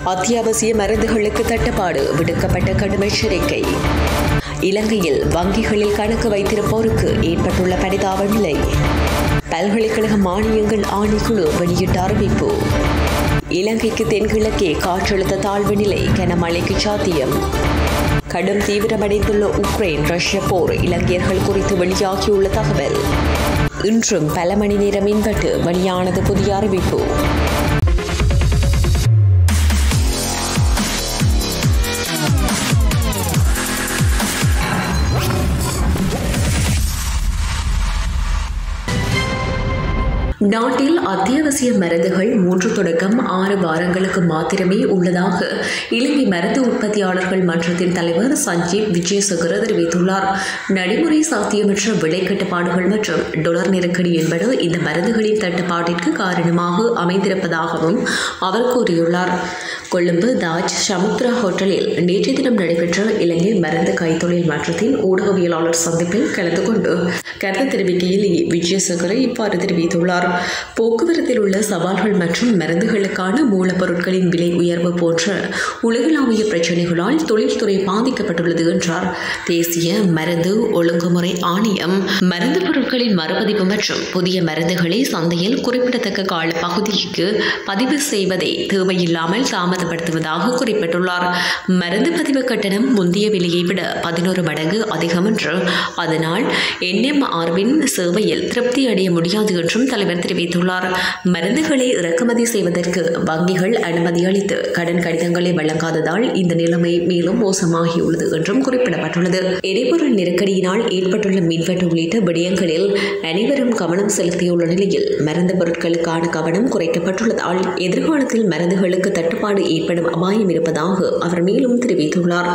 அத்தியாவசிய மருந்துகளுக்கு தட்டுப்பாடு விடுக்கப்பட்ட கடும் எச்சரிக்கை இலங்கையில் வங்கிகளில் கணக்கு வைத்திருப்போருக்கு ஏற்பட்டுள்ள பரிதாப நிலை பல்கலைக்கழக மானியங்கள் ஆணைக்குழு வெளியிட்ட அறிவிப்பு இலங்கைக்கு தென்கிழக்கே காற்றழுத்த தாழ்வு நிலை கனமழைக்கு சாத்தியம் கடும் தீவிரமடைந்துள்ள உக்ரைன் ரஷ்ய போர் இலங்கையர்கள் குறித்து வெளியாகியுள்ள தகவல் இன்றும் பல மணி நேரம் மின்வெட்டு வெளியானது புதிய அறிவிப்பு நாட்டில் அத்தியாவசிய மருந்துகள் மூன்று தொடக்கம் ஆறு வாரங்களுக்கு மாத்திரமே உள்ளதாக இலங்கை மருந்து உற்பத்தியாளர்கள் மன்றத்தின் தலைவர் சஞ்சீவ் விஜயசகர தெரிவித்துள்ளார் நடைமுறை சாத்தியமற்ற விலை கட்டுப்பாடுகள் மற்றும் டொலர் நெருக்கடி என்பது இந்த மருந்துகளின் தட்டுப்பாட்டிற்கு காரணமாக அமைந்திருப்பதாகவும் அவர் கூறியுள்ளார் கொழும்பு தாஜ் சமுத்ரா ஹோட்டலில் நேற்று தினம் நடைபெற்ற இலங்கை மருந்து கைத்தொழில் மன்றத்தின் ஊடகவியலாளர் சந்திப்பில் கலந்து கொண்டு கருத்து தெரிவிக்கையில் விஜயசகர இவ்வாறு தெரிவித்துள்ளார் போக்குவரத்தில் உள்ள சவால்கள் மற்றும் மருந்துகளுக்கான மூலப்பொருட்களின் விலை உயர்வு போன்ற உலகளாவிய பிரச்சினைகளால் தொழில்துறை பாதிக்கப்பட்டுள்ளது என்றார் தேசிய மருந்து ஒழுங்குமுறை ஆணையம் மருந்து பொருட்களின் மறுபதிப்பு மற்றும் புதிய மருந்துகளை சந்தையில் குறிப்பிடத்தக்க கால பகுதிக்கு பதிவு செய்வதை தேவையில்லாமல் தாமதப்படுத்துவதாக குறிப்பிட்டுள்ளார் மருந்து பதிவு கட்டணம் முந்தைய விலையை விட பதினோரு மடங்கு அதிகம் என்று அதனால் என்எம்ஆர்வின் சேவையில் திருப்தி அடைய முடியாது என்றும் தலைவர் தெரிவித்துள்ளார் மருந்துகளை இறக்குமதி செய்வதற்கு வங்கிகள் அனுமதி அளித்து கடன் கடிதங்களை வழங்காததால் இந்த நிலைமை மேலும் மோசமாகியுள்ளது என்றும் குறிப்பிடப்பட்டுள்ளது எரிபொருள் நெருக்கடியினால் ஏற்பட்டுள்ள மின்வெட்டு உள்ளிட்ட விடயங்களில் அனைவரும் கவனம் செலுத்தியுள்ள நிலையில் மருந்து பொருட்களுக்கான கவனம் குறைக்கப்பட்டுள்ளதால் எதிர்காலத்தில் மருந்துகளுக்கு தட்டுப்பாடு ஏற்படும் அபாயம் இருப்பதாக அவர் மேலும் தெரிவித்துள்ளார்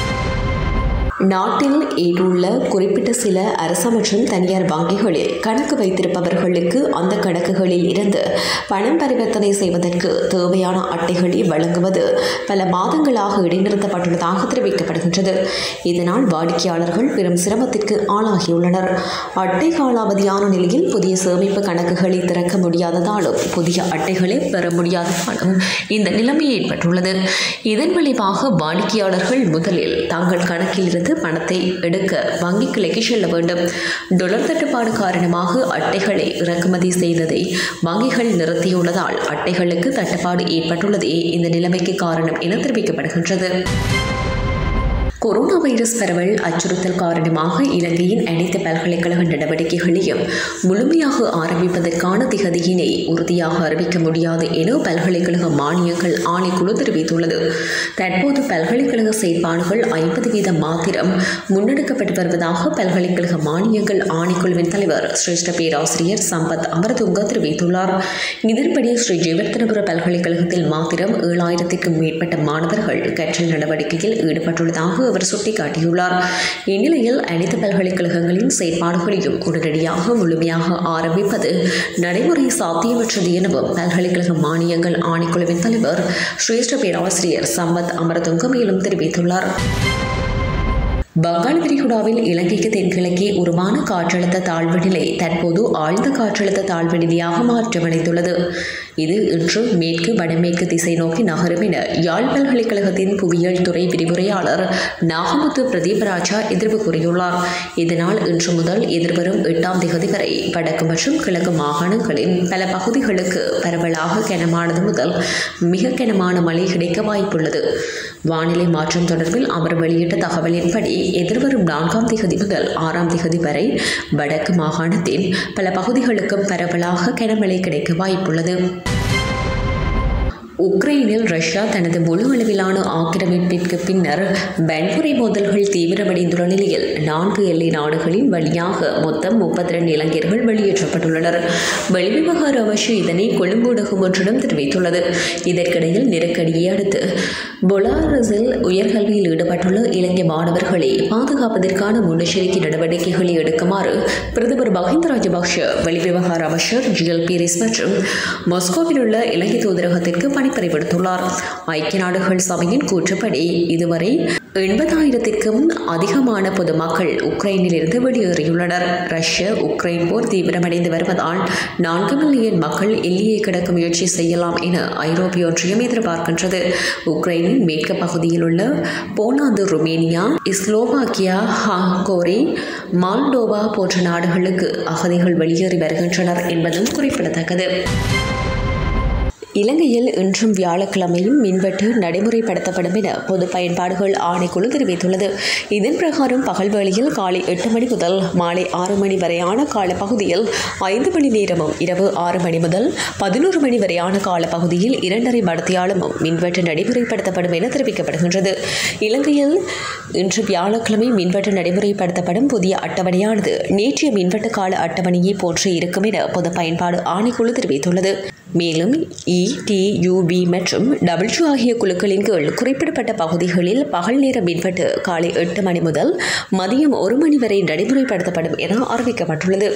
நாட்டில் ஏற்றுள்ள குறிப்பிட்ட சில அரசு மற்றும் தனியார் வங்கிகளில் கணக்கு வைத்திருப்பவர்களுக்கு அந்த கணக்குகளில் இருந்து பணம் பரிவர்த்தனை செய்வதற்கு தேவையான அட்டைகளை வழங்குவது பல மாதங்களாக இடைநிறுத்தப்பட்டுள்ளதாக தெரிவிக்கப்படுகின்றது இதனால் வாடிக்கையாளர்கள் பெரும் சிரமத்திற்கு ஆளாகியுள்ளனர் அட்டை காலாவதியான நிலையில் புதிய சேமிப்பு கணக்குகளை திறக்க முடியாததாலும் புதிய அட்டைகளை பெற முடியாததாலும் இந்த நிலைமை ஏற்பட்டுள்ளது இதன் விளைவாக வாடிக்கையாளர்கள் முதலில் தங்கள் கணக்கில் இருந்து பணத்தை எடுக்க வங்கி கிளைக்கு செல்ல வேண்டும் டொலர் தட்டுப்பாடு காரணமாக அட்டைகளை இறக்குமதி செய்ததை வங்கிகள் நிறுத்தியுள்ளதால் அட்டைகளுக்கு தட்டுப்பாடு ஏற்பட்டுள்ளதே இந்த நிலைமைக்கு காரணம் என தெரிவிக்கப்படுகின்றது கொரோனா வைரஸ் பரவல் அச்சுறுத்தல் காரணமாக இலங்கையின் அனைத்து பல்கலைக்கழக நடவடிக்கைகளையும் முழுமையாக ஆரம்பிப்பதற்கான திகதியினை உறுதியாக அறிவிக்க முடியாது என பல்கலைக்கழக மானியங்கள் ஆணைக்குழு தெரிவித்துள்ளது தற்போது பல்கலைக்கழக செயற்பாடுகள் ஐம்பது வீதம் மாத்திரம் முன்னெடுக்கப்பட்டு வருவதாக பல்கலைக்கழக மானியங்கள் ஆணைக்குழுவின் தலைவர் சிரேஷ்ட பேராசிரியர் சம்பத் அமரதுங்க தெரிவித்துள்ளார் இதன்படி ஸ்ரீ ஜெயவர்த்தனபுர பல்கலைக்கழகத்தில் மாத்திரம் ஏழாயிரத்திற்கும் மேற்பட்ட மாணவர்கள் கற்றல் நடவடிக்கையில் ஈடுபட்டுள்ளதாக அவர் சுட்டிக்காட்டியுள்ளார் இந்நிலையில் அனைத்து பல்கலைக்கழகங்களின் செயற்பாடுகளையும் உடனடியாக முழுமையாக ஆரம்பிப்பது நடைமுறை சாத்தியமற்றது எனவும் பல்கலைக்கழக மானியங்கள் ஆணைக்குழுவின் தலைவர் சிரேஷ்ட பேராசிரியர் சம்பத் அமரதுங்க மேலும் தெரிவித்துள்ளார் வங்காள விரிகுடாவில் இலங்கைக்கு தென்கிழக்கே உருவான காற்றழுத்த தாழ்வு நிலை தற்போது ஆழ்ந்த காற்றழுத்த தாழ்வு நிலையாக மாற்றமடைந்துள்ளது இது இன்று மேற்கு வடமேற்கு திசை நோக்கி நகரும் என யாழ் பல்கலைக்கழகத்தின் புவியியல் துறை விரிவுரையாளர் நாகமுத்து பிரதீபராஜா எதிர்ப்பு கூறியுள்ளார் இதனால் இன்று முதல் எதிர்வரும் எட்டாம் தேதி வரை வடக்கு மற்றும் கிழக்கு மாகாணங்களின் பல பகுதிகளுக்கு பரவலாக கனமானது முதல் மிக கனமான மழை கிடைக்க வாய்ப்புள்ளது வானிலை மாற்றம் தொடர்பில் அவர் வெளியிட்ட தகவலின்படி எதிர்வரும் நான்காம் திகதி முதல் ஆறாம் திகதி வரை வடக்கு மாகாணத்தின் பல பகுதிகளுக்கும் பரவலாக கனமழை கிடைக்க வாய்ப்புள்ளது உக்ரைனில் ரஷ்யா தனது முழு அளவிலான ஆக்கிரமிப்பிற்கு பின்னர் வன்முறை மோதல்கள் தீவிரமடைந்துள்ள நிலையில் நான்கு எல்லை நாடுகளின் வழியாக மொத்தம் முப்பத்தி ரெண்டு இளைஞர்கள் வெளியேற்றப்பட்டுள்ளனர் வெளிவிவகார அமைச்சு இதனை கொழும்பு ஊடகம் ஒன்றிடம் தெரிவித்துள்ளது இதற்கிடையில் நெருக்கடியை அடுத்து பொலாரஸில் உயர்கல்வியில் ஈடுபட்டுள்ள இலங்கை மாணவர்களை பாதுகாப்பதற்கான முன்னெச்சரிக்கை நடவடிக்கைகளை எடுக்குமாறு பிரதமர் மஹிந்த ராஜபக்ஷ வெளிவிவகார அமைச்சர் ஜிஎல் பீரிஸ் மற்றும் மாஸ்கோவில் உள்ள இலங்கை தூதரகத்திற்கு பணிப்பறை விடுத்துள்ளார் ஐக்கிய நாடுகள் சபையின் கூற்றுப்படி இதுவரை எண்பதாயிரத்திற்கும் அதிகமான பொதுமக்கள் உக்ரைனிலிருந்து வெளியேறியுள்ளனர் ரஷ்ய உக்ரைன் போர் தீவிரமடைந்து வருவதால் நான்கு மில்லியன் மக்கள் எல்லையை கடக்க முயற்சி செய்யலாம் என ஐரோப்பிய ஒன்றியம் எதிர்பார்க்கின்றது உக்ரைனின் மேற்கு பகுதியில் உள்ள Poland Romania Slovakia Hungary Moldova போன்ற நாடுகளுக்கு அகதிகள் வெளியேறி வருகின்றனர் என்பதும் குறிப்பிடத்தக்கது இலங்கையில் இன்றும் வியாழக்கிழமையும் மின்வெட்டு நடைமுறைப்படுத்தப்படும் என பொது பயன்பாடுகள் ஆணைக்குழு தெரிவித்துள்ளது இதன் பிரகாரம் பகல் வேளையில் காலை எட்டு மணி முதல் மாலை ஆறு மணி வரையான காலப்பகுதியில் ஐந்து மணி நேரமும் இரவு ஆறு மணி முதல் பதினோரு மணி வரையான காலப்பகுதியில் இரண்டரை மடத்தியாலமும் மின்வெட்டு நடைமுறைப்படுத்தப்படும் என தெரிவிக்கப்படுகின்றது இலங்கையில் இன்று வியாழக்கிழமை மின்வெட்டு நடைமுறைப்படுத்தப்படும் புதிய அட்டவணையானது நேற்றைய மின்வெட்டு கால அட்டவணையை போன்று இருக்கும் என பொது பயன்பாடு ஆணைக்குழு தெரிவித்துள்ளது மேலும் இ டி யூபி மற்றும் டபிள்யூ ஆகிய குழுக்களின் கீழ் குறிப்பிடப்பட்ட பகுதிகளில் பகல் நேர மின்வெட்டு காலை எட்டு மணி முதல் மதியம் ஒரு மணி வரை நடைமுறைப்படுத்தப்படும் என அறிவிக்கப்பட்டுள்ளது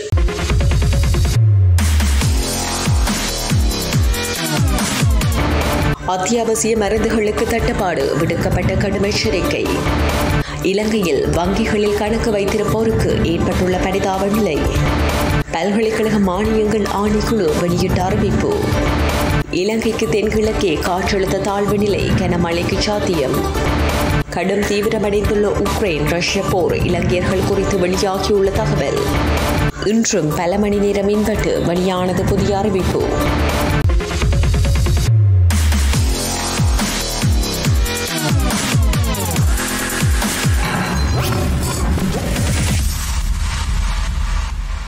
அத்தியாவசிய மருந்துகளுக்கு தட்டுப்பாடு விடுக்கப்பட்ட கடும் எச்சரிக்கை இலங்கையில் வங்கிகளில் கணக்கு வைத்திருப்போருக்கு ஏற்பட்டுள்ள பரிதாப நிலை பல்கலைக்கழக மானியங்கள் ஆணைக்குழு வெளியிட்ட அறிவிப்பு இலங்கைக்கு தென்கிழக்கே காற்றழுத்த தாழ்வு நிலை கனமழைக்கு சாத்தியம் கடும் தீவிரமடைந்துள்ள உக்ரைன் ரஷ்ய போர் இலங்கையர்கள் குறித்து வெளியாகியுள்ள தகவல் இன்றும் பல மணி நேரம் மின்வெட்டு வெளியானது புதிய அறிவிப்பு